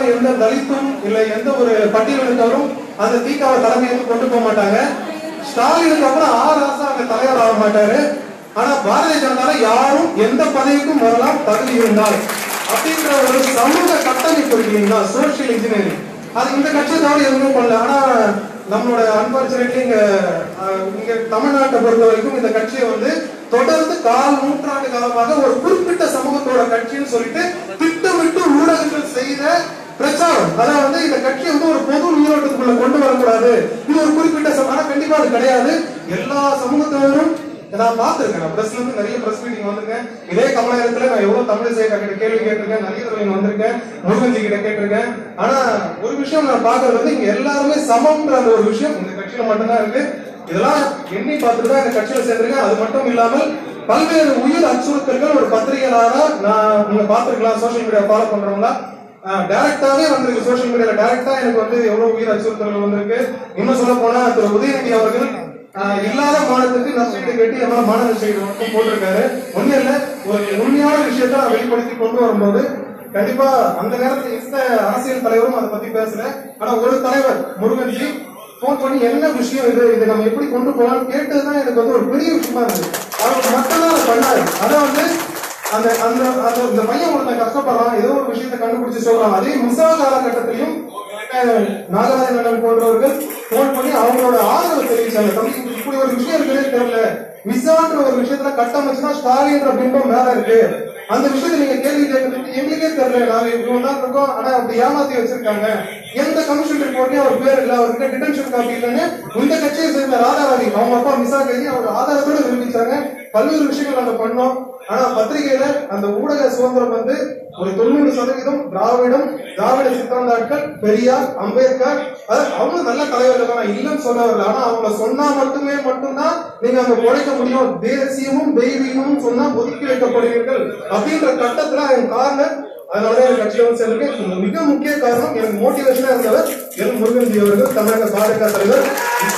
காலமும் எந்த தலித்தும் இல்ல எந்த ஒரு பட்டியலினத்தவரும் அந்த தீக்காவை தலைமையேற்று கொண்டு போக மாட்டாங்க ஸ்டாலினுக்கு அப்புறம் ஆர் ராசா அங்க தலைவர் ஆக மாட்டாரு ஆனா பாரதிய ஜனதால யாரும் எந்த பதவிக்கும் வரலாம் தகுதி இருந்தால் அப்படின்ற ஒரு சமூக கட்டமைப்பு இருக்கு இல்லைங்களா சோசியல் இன்ஜினியரிங் அது இந்த கட்சியை தவிர எதுவுமே பண்ணல ஆனா நம்மளோட அன்பார்ச்சுனேட்லி இங்க அஹ், இங்க தமிழ்நாட்டை பொறுத்த வரைக்கும் இந்த கட்சியை வந்து தொடர்ந்து கால் நூற்றாண்டு காலமாக ஒரு குறிப்பிட்ட சமூகத்தோட கட்சின்னு சொல்லிட்டு திட்டமிட்டு ஊடகங்கள் செய்த பிரச்சாரம் அதாவது இந்த கட்சியை வந்து ஒரு பொது நீரோட்டத்துக்குள்ள கொண்டு வரக்கூடாது இது ஒரு குறிப்பிட்ட சம- ஆனா கண்டிப்பா அது கிடையாது எல்லா சமூகத்தினரும் நான் பார்த்திருக்கேன் நான் பிரஸ்ல இருந்து நிறைய பிரஸ் மீட்டிங் வந்திருக்கேன் இதே கமலாயத்துல நான் எவ்வளவு தமிழ் செய்ய கிட்ட கேள்வி கேட்டிருக்கேன் நிறைய தடவை இங்க வந்திருக்கேன் முருகன்ஜி கிட்ட கேட்டிருக்கேன் ஆனா ஒரு விஷயம் நான் பாக்குறது வந்து இங்க எல்லாருமே சமம்ன்ற அந்த ஒரு விஷயம் இந்த கட்சியில மட்டும்தான் இருக்கு இதெல்லாம் எண்ணி பார்த்துட்டு தான் இந்த கட்சியில சேர்ந்திருக்கேன் அது மட்டும் இல்லாமல் பல்வேறு உயிர் அச்சுறுத்தல்கள் ஒரு பத்திரிகையாளரா நான் நீங்க பார்த்திருக்கலாம் சோஷியல் மீடியா ஃபாலோ பண்றவங்களா டைரக்டாவே வந்திருக்கு சோஷியல் மீடியால டைரக்டா எனக்கு வந்து எவ்வளவு உயிர் அச்சுறுத்தல்கள் வந்திருக்கு இன்னும் சொல்ல போனா திரு உதயநிதி அவர்கள் ஆஹ், இல்லாத மானத்துக்கு நஷ்டத்தை கட்டி நம்ம மான நஷ்டத்தை மட்டும் போட்டிருக்காரு ஒண்ணும் இல்ல ஒரு உண்மையான விஷயத்தை நான் வெளிப்படுத்தி கொண்டு வரும்போது கண்டிப்பா அந்த நேரத்துல எந்த அரசியல் தலைவரும் அதை பத்தி பேசல ஆனா ஒரு தலைவர் முருகன்ஜி போன் பண்ணி என்ன விஷயம் இது இதை நம்ம எப்படி கொண்டு போகலாம்னு கேட்டதுதான் எனக்கு வந்து ஒரு பெரிய விஷயமா இருந்தது அவர் மட்டும் தான் அதை பண்ணாரு அதை வந்து அந்த அந்த அந்த இந்த பையன் ஒருத்தன் கஷ்டப்படுறான் ஏதோ ஒரு விஷயத்தை கண்டுபிடிச்சு சொல்றான் அதே முசா காலகட்டத்திலையும் அஹ், நாகராஜன் அண்ணன் போன்றவர்கள் போன் பண்ணி அவங்களோட ஆதரவு தெரிவிச்சாங்க தம்பி இப்படி ஒரு விஷயம் இருக்குன்னே தெரியல விசான்ற ஒரு விஷயத்துல கட்டமைச்சுதான் ஸ்டாலின்ற பிம்பம் மேல இருக்கு அந்த விஷயத்தை நீங்க கேள்வி கேட்கறதுக்கு எங்களுக்கே தெரியல நாங்க இவ்வளவு நாள் இருக்கோம் ஆனா அப்படி ஏமாத்தி வச்சிருக்காங்க எந்த கமிஷன் ரிப்போர்ட்லயும் அவர் பேர் இல்ல அவர்கிட்ட டிடென்ஷன் காப்பி இல்லைன்னு இந்த கட்சியை சேர்ந்த ராதாரவி அவங்க அப்பா மிஸ் ஆகி அவர் ஆதாரத்தோட நிரூபிச்சாங்க பல்வேறு விஷயங்கள் நாங்க பண்ணோம் ஆனா பத்திரிகையில அந்த ஊடக சுதந்திரம் வந்து ஒரு தொண்ணூறு சதவீதம் திராவிடம் திராவிட சித்தாந்தாட்கள் பெரியார் அம்பேத்கர் அது அவங்க நல்ல தலைவர்கள் தான் நான் இல்லைன்னு சொல்ல வரல ஆனா அவங்க சொன்னா மட்டுமே மட்டும்தான் நீங்க அங்க உழைக்க முடியும் தேசியமும் தெய்வீகமும் சொன்னா ஒதுக்கி வைக்கப்படுவீர்கள் அப்படின்ற கட்டத்துல என் காரணம் அதனால என் கட்சியில வந்து சேர்ந்திருக்கேன் இதுக்கு மிக முக்கிய காரணம் எனக்கு மோட்டிவேஷனா இருந்தவர் எல் முருகன்ஜி அவர்கள் தமிழக பாஜக தலைவர்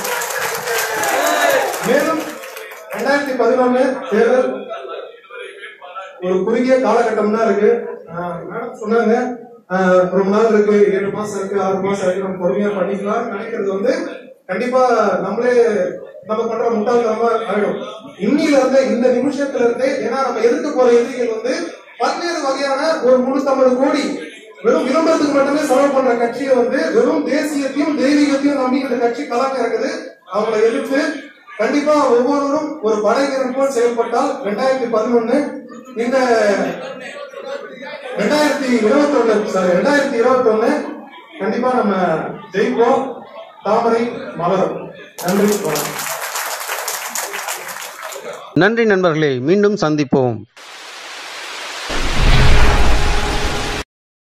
மேலும் ரெண்டாயிரத்தி பதினொன்னு தேர்தல் ஒரு குறுகிய காலகட்டம் தான் இருக்கு ஆஹ் மேடம் சொன்னாங்க ஆஹ் ரொம்ப நாள் இருக்கு ஏழு மாசம் இருக்கு ஆறு மாசம் இருக்கு நம்ம பொறுமையா பண்ணிக்கலாம் நினைக்கிறது வந்து கண்டிப்பா நம்மளே நம்ம பண்ற முட்டாள்தனமா ஆயிடும் இன்னில இருந்தே இந்த நிமிஷத்துல இருந்தே ஏன்னா நம்ம எதிர்க்க போற எதிரிகள் வந்து பல்வேறு வகையான ஒரு முன்னூத்தம்பது கோடி வெறும் விளம்பரத்துக்கு மட்டுமே செலவு பண்ற கட்சியை வந்து வெறும் தேசியத்தையும் தெய்வீகத்தையும் நம்பி இந்த கட்சி களம் இறக்குது அவங்களை எதிர்த்து கண்டிப்பா ஒவ்வொருவரும் ஒரு படை வீரன் போல் செயல்பட்டால் ரெண்டாயிரத்தி பதினொன்னு இந்த ரெண்டாயிரத்தி இருபத்தி ஒண்ணு சாரி ரெண்டாயிரத்தி இருபத்தி ஒண்ணு கண்டிப்பா நம்ம ஜெயிப்போம் தாமரை மலரும் நன்றி வணக்கம் நன்றி நண்பர்களே மீண்டும் சந்திப்போம்